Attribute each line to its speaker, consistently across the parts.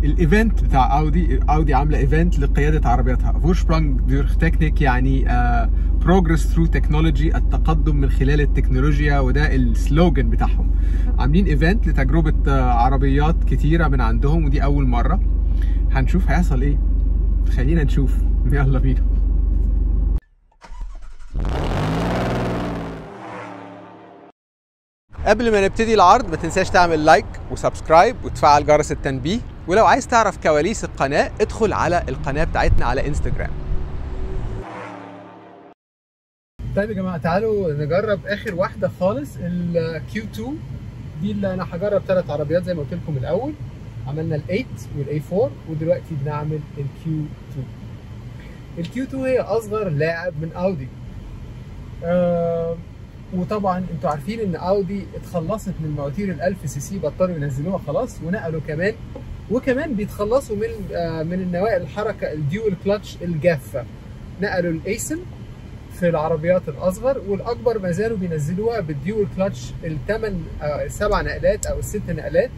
Speaker 1: الايفنت بتاع اودي اودي عامله ايفنت لقياده عربياتها فورشبرانج ديرخ تكنيك يعني بروجرس ثرو تكنولوجي التقدم من خلال التكنولوجيا وده السلوجن بتاعهم عاملين ايفنت لتجربه آه، عربيات كتيره من عندهم ودي اول مره هنشوف هيحصل ايه خلينا نشوف يلا بينا قبل ما نبتدي العرض ما تنساش تعمل لايك وسبسكرايب وتفعل جرس التنبيه ولو عايز تعرف كواليس القناة ادخل على القناة بتاعتنا على انستجرام طيب يا جماعة تعالوا نجرب آخر واحدة خالص ال Q2 دي اللي أنا هجرب ثلاث عربيات زي ما قلت لكم الأول عملنا ال 8 وال A4 ودلوقتي بنعمل ال Q2 ال Q2 هي أصغر لاعب من أودي آه وطبعا انتوا عارفين ان اودي اتخلصت من مواتير ال 1000 سي سي بطلوا ينزلوها خلاص ونقلوا كمان وكمان بيتخلصوا من آه من النوائل الحركه الديول كلاتش الجافه نقلوا الايسن في العربيات الاصغر والاكبر ما زالوا بينزلوها بالديول كلاتش الثمان السبع نقلات او الست نقلات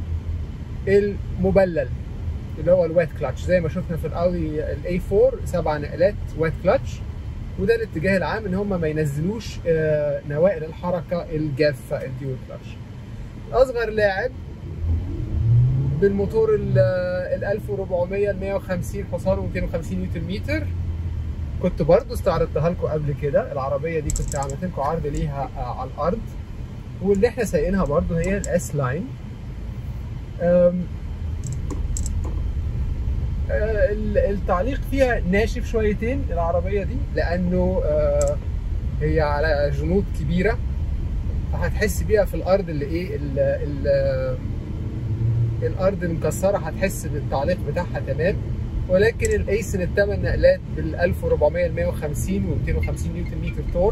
Speaker 1: المبلل اللي هو الويت كلاتش زي ما شفنا في الاودي الاي 4 سبع نقلات ويت كلاتش وده الاتجاه العام ان هم ما ينزلوش آه، نوائل الحركه الجافه الديول كلاتش اصغر لاعب بالموتور ال 1400 ال 150 حصان و 250 نيوتن متر كنت برضو استعرضتها لكم قبل كده العربيه دي كنت عملت لكم عرض ليها آه، على الارض واللي احنا سايقينها برضو هي الاس لاين آه، ال- التعليق فيها ناشف شويتين العربية دي لأنه آه، هي على جنود كبيرة فهتحس بيها في الأرض اللي إيه ال ال الأرض المكسرة هتحس بالتعليق بتاعها تمام ولكن الايسن الثمان نقلات بال 1400 ل 150 و 250 نيوتن متر تورك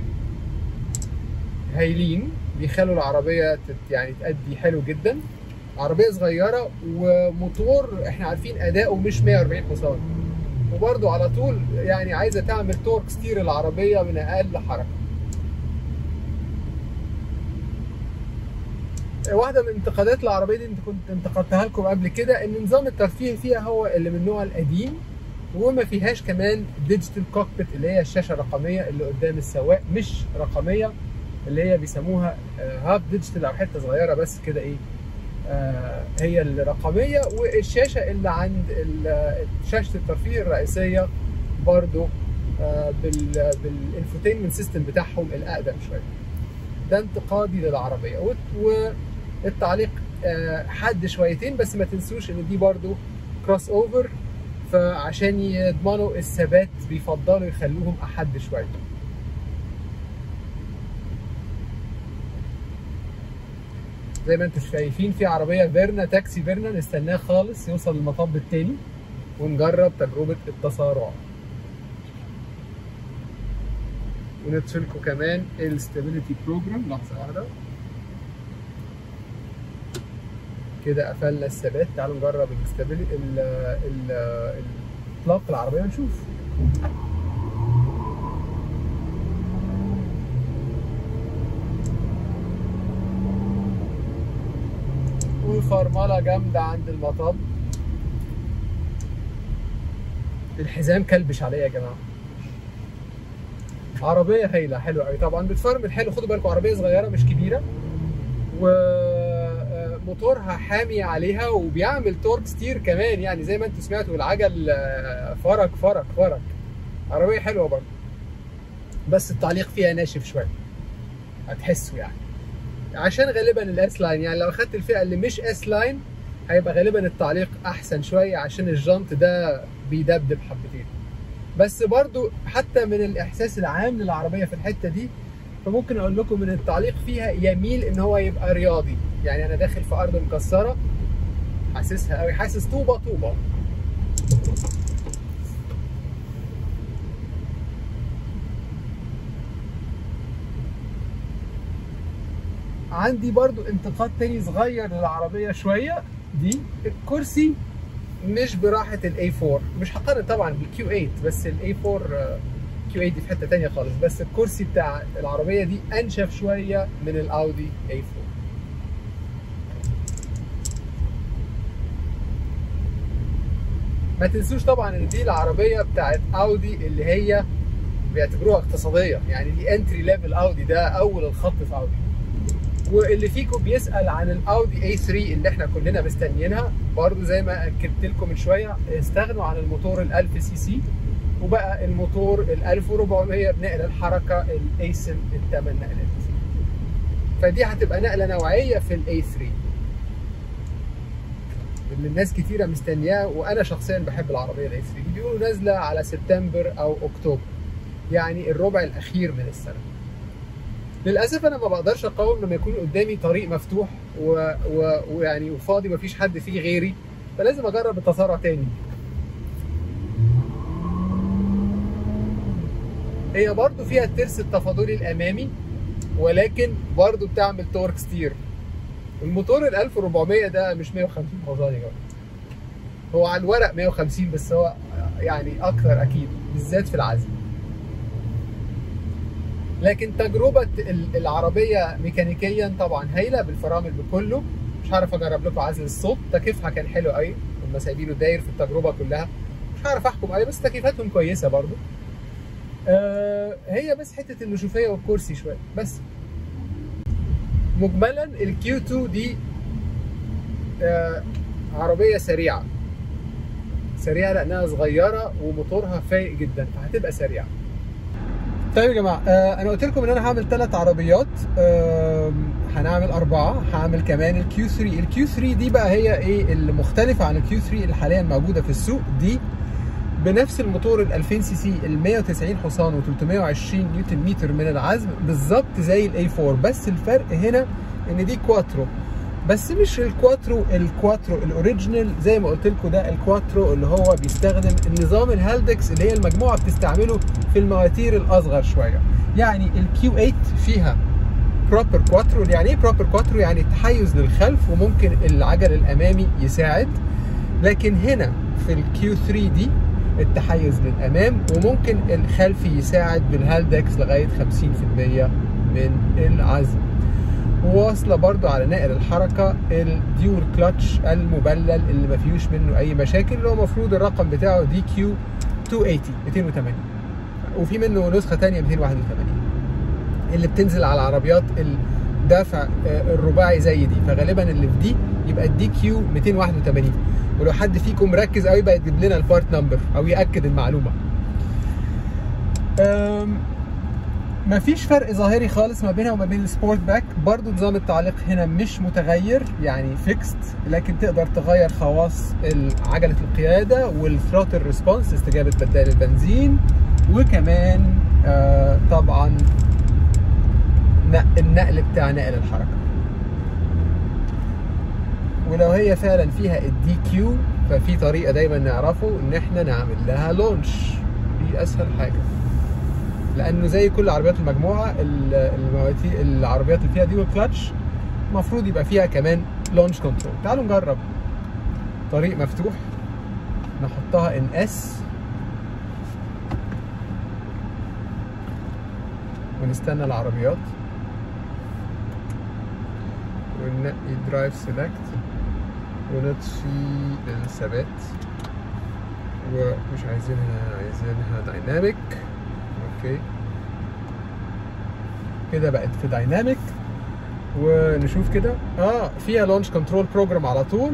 Speaker 1: هايلين بيخلوا العربية تت يعني تأدي حلو جدا عربيه صغيره وموتور احنا عارفين اداؤه مش 140 حصان وبرده على طول يعني عايزه تعمل تورك ستير العربيه من اقل حركه واحده من انتقادات العربيه دي انت كنت انتقدتها لكم قبل كده ان نظام الترفيه فيها هو اللي من النوع القديم وما فيهاش كمان ديجيتال كوكبيت اللي هي الشاشه الرقميه اللي قدام السواق مش رقميه اللي هي بيسموها هاف ديجيتال او حته صغيره بس كده ايه آه، هي الرقميه والشاشه اللي عند ال- شاشه الترفيه الرئيسيه برضو آه، بال بالانفوتينمنت سيستم بتاعهم الاقدم شويه ده انتقادي للعربيه وت- والتعليق آه، حد شويتين بس ما تنسوش ان دي برضو كروس اوفر فعشان يضمنوا الثبات بيفضلوا يخلوهم احد شويه زي ما انتم شايفين في عربيه فيرنا تاكسي فيرنا نستناه خالص يوصل للمطب التاني ونجرب تجربه التسارع وندخل لكم كمان الستابيليتي بروجرام لحظه واحده كده قفلنا الثبات تعالوا نجرب الستابيليتي ال ال الاطلاق العربيه ونشوف وفرمله جامده عند المطب الحزام كلبش عليا يا جماعه عربيه هايله حلوه قوي طبعا بتفرمل حلو خدوا بالكم عربيه صغيره مش كبيره وموتورها حامي عليها وبيعمل تورك ستير كمان يعني زي ما انتم سمعتوا العجل آه، فرق فرق فرق عربيه حلوه برضه بس التعليق فيها ناشف شويه هتحسوا يعني عشان غالبا الاس لاين يعني لو اخدت الفئه اللي مش اس لاين هيبقى غالبا التعليق احسن شويه عشان الجنط ده بيدبدب حبتين بس برضو حتى من الاحساس العام للعربيه في الحته دي فممكن اقول لكم ان التعليق فيها يميل ان هو يبقى رياضي يعني انا داخل في ارض مكسره حاسسها قوي حاسس طوبه طوبه عندي برضو انتقاد تاني صغير للعربية شوية دي الكرسي مش براحة الاي 4 مش هقارن طبعا بالكيو 8 بس الاي 4 كيو 8 دي في حتة تانية خالص بس الكرسي بتاع العربية دي انشف شوية من الاودي اي 4 ما تنسوش طبعا ان دي العربيه بتاعت اودي اللي هي بيعتبروها اقتصاديه يعني دي انتري ليفل اودي ده اول الخط في اودي واللي فيكم بيسال عن الاودي A3 اللي احنا كلنا مستنيينها برضو زي ما اكدت لكم من شويه استغنوا عن الموتور ال 1000 سي سي وبقى الموتور ال 1400 بنقل الحركه الايسن الثمان نقلات فدي هتبقى نقله نوعيه في الاي 3 اللي الناس كتيره مستنياه وانا شخصيا بحب العربيه الاي 3 بيقولوا نازله على سبتمبر او اكتوبر يعني الربع الاخير من السنه للاسف انا ما بقدرش اقاوم لما يكون قدامي طريق مفتوح و... و... ويعني وفاضي مفيش حد فيه غيري فلازم اجرب التسارع تاني هي برضو فيها الترس التفاضلي الامامي ولكن برضو بتعمل تورك ستير الموتور ال 1400 ده مش 150 حصان يا جماعه هو على الورق 150 بس هو يعني اكتر اكيد بالذات في العزم لكن تجربة العربية ميكانيكيا طبعا هايلة بالفرامل بكله مش هعرف اجرب لكم عزل الصوت تكييفها كان حلو قوي هم سايبينه داير في التجربة كلها مش هعرف احكم عليه بس تكييفاتهم كويسة برضو آه هي بس حتة النشوفية والكرسي شوية بس مجملا الكيو 2 دي آه عربية سريعة سريعة لأنها صغيرة وموتورها فايق جدا فهتبقى سريعة طيب يا جماعه آه انا قلت لكم ان انا هعمل ثلاث عربيات آه هنعمل اربعه هعمل كمان الكيو 3 الكيو 3 دي بقى هي ايه المختلفه عن الكيو 3 اللي حاليا موجوده في السوق دي بنفس الموتور ال 2000 سي سي ال 190 حصان و320 نيوتن متر من العزم بالظبط زي الاي 4 بس الفرق هنا ان دي كواترو بس مش الكواترو الكواترو الاوريجينال زي ما قلت لكم ده الكواترو اللي هو بيستخدم النظام الهالدكس اللي هي المجموعه بتستعمله في المواتير الاصغر شويه يعني الكيو 8 فيها بروبر كواترو يعني ايه بروبر كواترو يعني تحيز للخلف وممكن العجل الامامي يساعد لكن هنا في الكيو 3 دي التحيز للامام وممكن الخلفي يساعد بالهالدكس لغايه 50% من العزم وواصله برضو على نقل الحركه الديول كلاتش المبلل اللي ما فيهوش منه اي مشاكل اللي هو المفروض الرقم بتاعه دي كيو 280 280 وفي منه نسخه ثانيه 281 اللي بتنزل على العربيات الدافع الرباعي زي دي فغالبا اللي في دي يبقى الدي كيو 281 ولو حد فيكم مركز قوي بقى يجيب لنا البارت نمبر او ياكد المعلومه مفيش فرق ظاهري خالص ما بينها وما بين السبورت باك برضو نظام التعليق هنا مش متغير يعني فيكست لكن تقدر تغير خواص عجلة القيادة والثروتل ريسبونس استجابة بدال البنزين وكمان آه طبعا النقل بتاع نقل الحركة ولو هي فعلا فيها الدي كيو ففي طريقة دايما نعرفه ان احنا نعمل لها لونش دي اسهل حاجة لانه زي كل عربيات المجموعه المواتير العربيات اللي فيها ديول كلاتش المفروض يبقى فيها كمان لونش كنترول تعالوا نجرب طريق مفتوح نحطها ان اس ونستنى العربيات وننقي درايف سيلكت ونطفي الثبات ومش عايزينها عايزينها دايناميك اوكي كده بقت في دايناميك ونشوف كده اه فيها لونش كنترول بروجرام على طول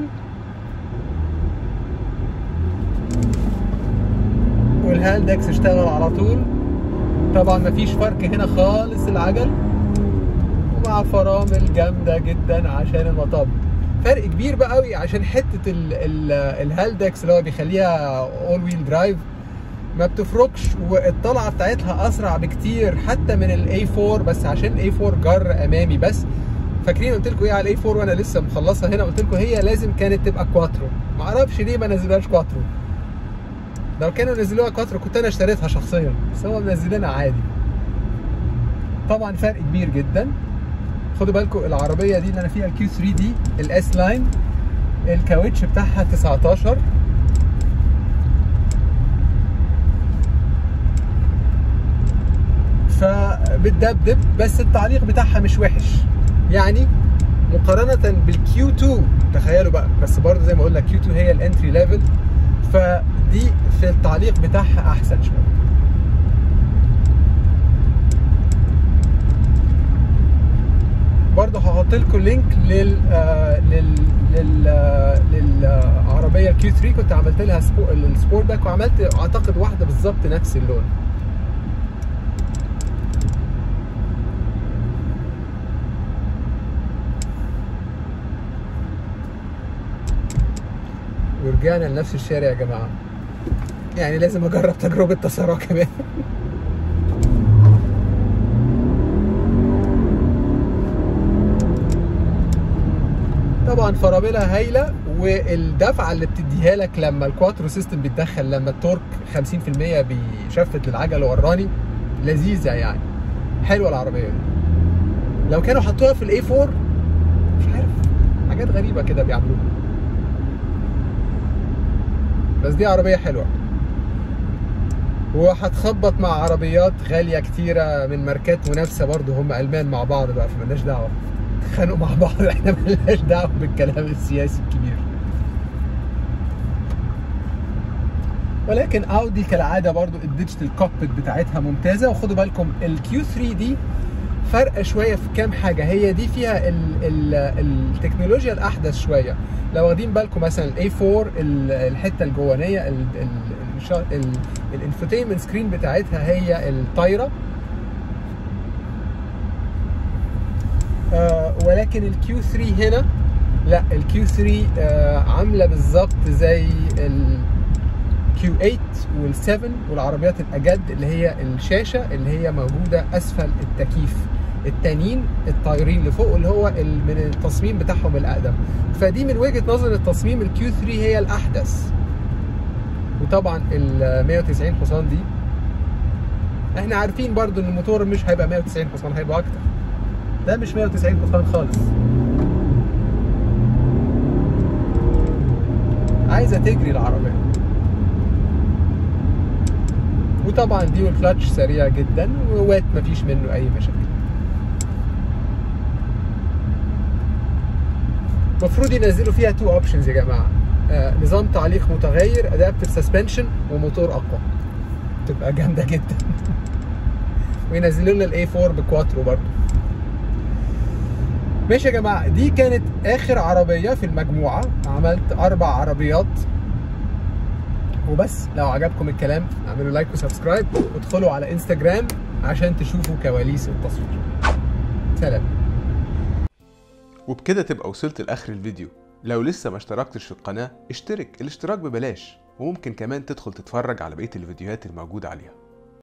Speaker 1: والهاندكس اشتغل على طول طبعا مفيش فرق هنا خالص العجل ومع فرامل جامده جدا عشان المطب فرق كبير بقى قوي عشان حته الهالدكس اللي هو بيخليها اول ويل درايف ما بتفرقش والطلعه بتاعتها اسرع بكتير حتى من الاي 4 بس عشان الاي 4 جر امامي بس فاكرين قلت لكم ايه على الاي 4 وانا لسه مخلصها هنا قلت لكم هي لازم كانت تبقى كواترو ما اعرفش ليه ما نزلوهاش كواترو لو كانوا نزلوها كواترو كنت انا اشتريتها شخصيا بس هم منزلينها عادي طبعا فرق كبير جدا خدوا بالكم العربيه دي اللي انا فيها الكيو 3 دي الاس لاين الكاوتش بتاعها 19 فبتدبدب بس التعليق بتاعها مش وحش يعني مقارنة بالكيو 2 تخيلوا بقى بس برضه زي ما قلنا كيو 2 هي الانتري ليفل فدي في التعليق بتاعها احسن شويه برضه هحط لكم لينك لل آه لل لل آه للعربيه الكيو 3 كنت عملت لها سبو... السبورت باك وعملت اعتقد واحده بالظبط نفس اللون ورجعنا لنفس الشارع يا جماعه يعني لازم اجرب تجربه تسارع كمان طبعا فراملها هايله والدفعه اللي بتديها لك لما الكواترو سيستم بيتدخل لما التورك 50% بيشفت للعجله وراني لذيذه يعني حلوه العربيه دي لو كانوا حطوها في الاي 4 مش عارف حاجات غريبه كده بيعملوها بس دي عربيه حلوه وهتخبط مع عربيات غاليه كتيره من ماركات منافسه برضه هم المان مع بعض بقى فمالناش دعوه اتخانقوا مع بعض احنا مالناش دعوه بالكلام السياسي الكبير ولكن اودي كالعاده برضو الديجيتال كوكبيت بتاعتها ممتازه وخدوا بالكم الكيو 3 دي فرق شويه في كام حاجه هي دي فيها ال ال التكنولوجيا الاحدث شويه لو واخدين بالكم مثلا الاي 4 الحته الجوانيه الانفوتينمنت سكرين بتاعتها هي الطايره آه ولكن الكيو 3 هنا لا الكيو 3 آه عامله بالظبط زي الكيو 8 وال7 والعربيات الاجد اللي هي الشاشه اللي هي موجوده اسفل التكييف التانيين الطايرين لفوق اللي هو من التصميم بتاعهم الاقدم فدي من وجهه نظر التصميم الكيو 3 هي الاحدث وطبعا ال 190 حصان دي احنا عارفين برضو ان الموتور مش هيبقى 190 حصان هيبقى اكتر ده مش 190 حصان خالص عايزه تجري العربيه وطبعا دي والكلاتش سريع جدا ووات مفيش منه اي مشاكل المفروض ينزلوا فيها تو اوبشنز يا جماعه آه نظام تعليق متغير ادابتيف سسبنشن وموتور اقوى تبقى جامده جدا وينزلوا لنا الاي 4 بكواترو برضه ماشي يا جماعه دي كانت اخر عربيه في المجموعه عملت اربع عربيات وبس لو عجبكم الكلام اعملوا لايك وسبسكرايب وادخلوا على انستجرام عشان تشوفوا كواليس التصوير سلام
Speaker 2: وبكده تبقى وصلت لاخر الفيديو لو لسه ما اشتركتش في القناه اشترك الاشتراك ببلاش وممكن كمان تدخل تتفرج على بقيه الفيديوهات الموجوده عليها